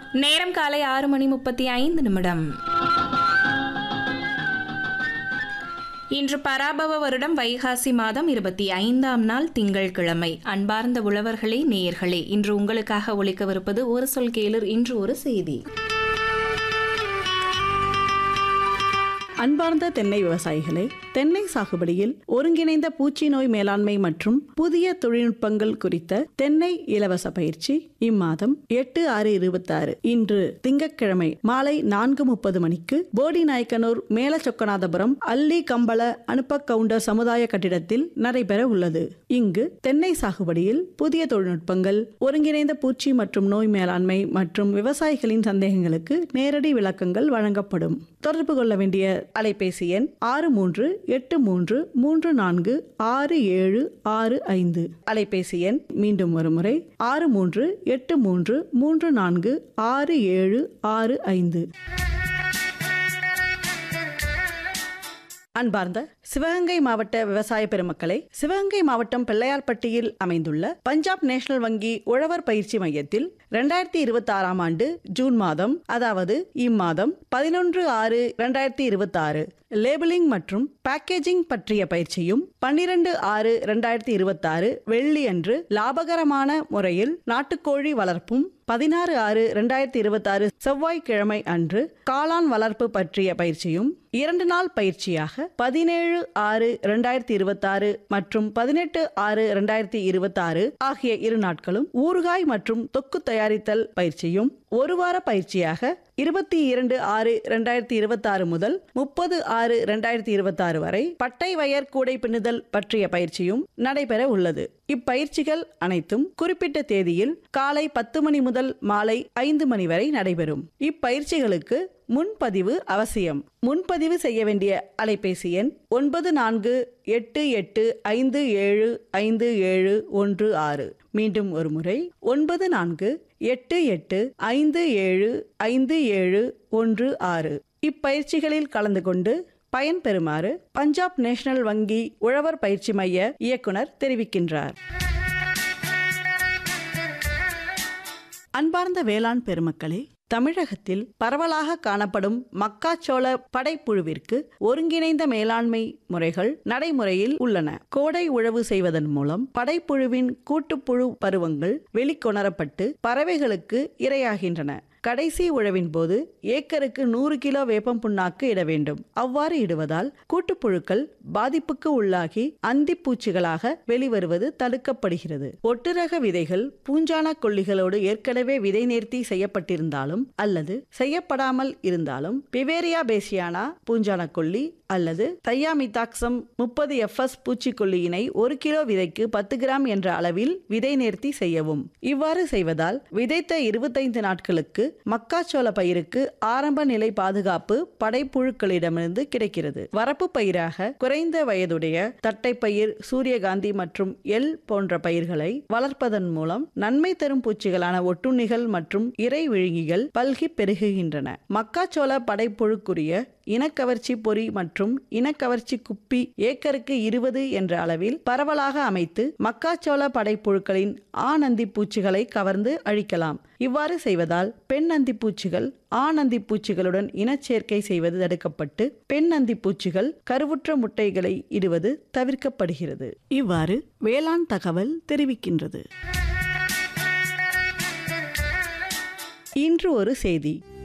நேரம் காலை ஆறு மணி முப்பத்தி ஐந்து நிமிடம் இன்று பராபவ வருடம் வைகாசி மாதம் இருபத்தி ஐந்தாம் நாள் திங்கள் கிழமை அன்பார்ந்த உழவர்களே நேயர்களே இன்று உங்களுக்காக ஒழிக்கவிருப்பது ஒரு சொல் கேளர் இன்று ஒரு செய்தி அன்பார்ந்த தென்னை விவசாயிகளே தென்னை சாகுபடியில் ஒருங்கிணைந்த பூச்சி நோய் மேலாண்மை மற்றும் புதிய தொழில்நுட்பங்கள் குறித்த தென்னை இலவச பயிற்சி இம்மாதம் எட்டு ஆறு இருபத்தாறு இன்று திங்கட்கிழமை மாலை நான்கு முப்பது மணிக்கு போடி நாயக்கனூர் மேலச்சொக்கநாதபுரம் அல்லி கம்பள அனுப்ப கவுண்டர் சமுதாய கட்டிடத்தில் நடைபெற உள்ளது இங்கு தென்னை சாகுபடியில் புதிய தொழில்நுட்பங்கள் ஒருங்கிணைந்த பூச்சி மற்றும் நோய் மேலாண்மை மற்றும் விவசாயிகளின் சந்தேகங்களுக்கு நேரடி விளக்கங்கள் வழங்கப்படும் தொடர்பு கொள்ள வேண்டிய அலைபேசி எண் ஆறு மூன்று எட்டு மூன்று மூன்று நான்கு ஆறு ஏழு ஆறு ஐந்து அலைபேசி எண் மீண்டும் ஒருமுறை ஆறு மூன்று எட்டு மூன்று மூன்று நான்கு ஆறு ஏழு ஆறு ஐந்து அன்பார்ந்த சிவகங்கை மாவட்ட விவசாய பெருமக்களை சிவகங்கை மாவட்டம் பிள்ளையார்பட்டியில் அமைந்துள்ள பஞ்சாப் நேஷனல் வங்கி உழவர் பயிற்சி மையத்தில் இரண்டாயிரத்தி இருபத்தி ஆறாம் ஆண்டு ஜூன் மாதம் அதாவது இம்மாதம் பதினொன்று ஆறு இரண்டாயிரத்தி இருபத்தி ஆறு லேபிளிங் மற்றும் பேக்கேஜிங் பற்றிய பயிற்சியும் பன்னிரண்டு ஆறு இரண்டாயிரத்தி இருபத்தாறு வெள்ளி அன்று லாபகரமான முறையில் நாட்டுக்கோழி வளர்ப்பும் பதினாறு ஆறு இரண்டாயிரத்தி இருபத்தாறு செவ்வாய்க்கிழமை அன்று காளான் வளர்ப்பு பற்றிய பயிற்சியும் இரண்டு நாள் பயிற்சியாக பதினேழு ஆறு இரண்டாயிரத்தி இருபத்தாறு மற்றும் பதினெட்டு ஆறு இரண்டாயிரத்தி இருபத்தாறு ஆகிய இரு நாட்களும் ஊறுகாய் மற்றும் தொக்கு தயாரித்தல் பயிற்சியும் ஒரு வார பயிற்சியாக இருபத்தி இரண்டு ஆறு இரண்டாயிரத்தி இருபத்தாறு முதல் முப்பது ஆறு இரண்டாயிரத்தி இருபத்தாறு வரை பட்டை வயர் கூடை பின்னுதல் பற்றிய பயிற்சியும் நடைபெற உள்ளது இப்பயிற்சிகள் அனைத்தும் குறிப்பிட்ட தேதியில் காலை பத்து மணி முதல் மாலை ஐந்து மணி வரை நடைபெறும் இப்பயிற்சிகளுக்கு முன்பதிவு அவசியம் முன்பதிவு செய்ய வேண்டிய அலைபேசி எண் ஒன்பது நான்கு எட்டு எட்டு ஐந்து ஏழு ஐந்து ஏழு ஒன்று ஆறு மீண்டும் ஒரு முறை ஒன்பது நான்கு எட்டு எட்டு ஐந்து ஏழு ஐந்து ஏழு ஒன்று ஆறு இப்பயிற்சிகளில் கலந்து கொண்டு பயன் பெறுமாறு பஞ்சாப் நேஷனல் வங்கி உழவர் பயிற்சி மைய இயக்குனர் தெரிவிக்கின்றார் அன்பார்ந்த வேளாண் பெருமக்களே தமிழகத்தில் பரவலாக காணப்படும் மக்காச்சோள படைப்புழுவிற்கு ஒருங்கிணைந்த மேலாண்மை முறைகள் நடைமுறையில் உள்ளன கோடை உழவு செய்வதன் மூலம் படைப்புழுவின் கூட்டுப்புழு பருவங்கள் வெளிக்கொணரப்பட்டு பறவைகளுக்கு இரையாகின்றன கடைசி உழவின் போது ஏக்கருக்கு நூறு கிலோ வேப்பம் புண்ணாக்கு இட வேண்டும் அவ்வாறு இடுவதால் கூட்டுப்புழுக்கள் பாதிப்புக்கு உள்ளாகி அந்திப்பூச்சிகளாக வெளிவருவது தடுக்கப்படுகிறது ஒட்டுரக விதைகள் பூஞ்சான கொல்லிகளோடு ஏற்கனவே விதை நேர்த்தி செய்யப்பட்டிருந்தாலும் அல்லது செய்யப்படாமல் இருந்தாலும் பிவேரியா பேசியானா பூஞ்சான கொல்லி அல்லது தையாமிதாக்சம் முப்பது எஃப்எஸ் பூச்சிக்கொல்லியினை ஒரு கிலோ விதைக்கு பத்து கிராம் என்ற அளவில் விதை நேர்த்தி செய்யவும் இவ்வாறு செய்வதால் விதைத்த இருபத்தைந்து நாட்களுக்கு மக்காச்சோள பயிருக்கு ஆரம்ப நிலை பாதுகாப்பு படைப்புழுக்களிடமிருந்து கிடைக்கிறது வரப்பு பயிராக குறைந்த வயதுடைய தட்டைப்பயிர் சூரியகாந்தி மற்றும் எல் போன்ற பயிர்களை வளர்ப்பதன் மூலம் நன்மை தரும் பூச்சிகளான ஒட்டுண்ணிகள் மற்றும் இறை விழுங்கிகள் பல்கி பெருகுகின்றன மக்காச்சோள படைப்புழுக்குரிய இனக்கவர்ச்சி பொறி மற்றும் இனக்கவர்ச்சி குப்பி ஏக்கருக்கு இருபது என்ற அளவில் பரவலாக அமைத்து மக்காச்சோள படைப்புழுக்களின் ஆண் அந்தி பூச்சிகளை கவர்ந்து அழிக்கலாம் இவ்வாறு செய்வதால் பெண் அந்தி பூச்சிகள் ஆண் அந்தி பூச்சிகளுடன் இனச்சேர்க்கை செய்வது தடுக்கப்பட்டு பெண் அந்தி பூச்சிகள் கருவுற்ற முட்டைகளை இடுவது தவிர்க்கப்படுகிறது இவ்வாறு வேளாண் தகவல் தெரிவிக்கின்றது இன்று ஒரு செய்தி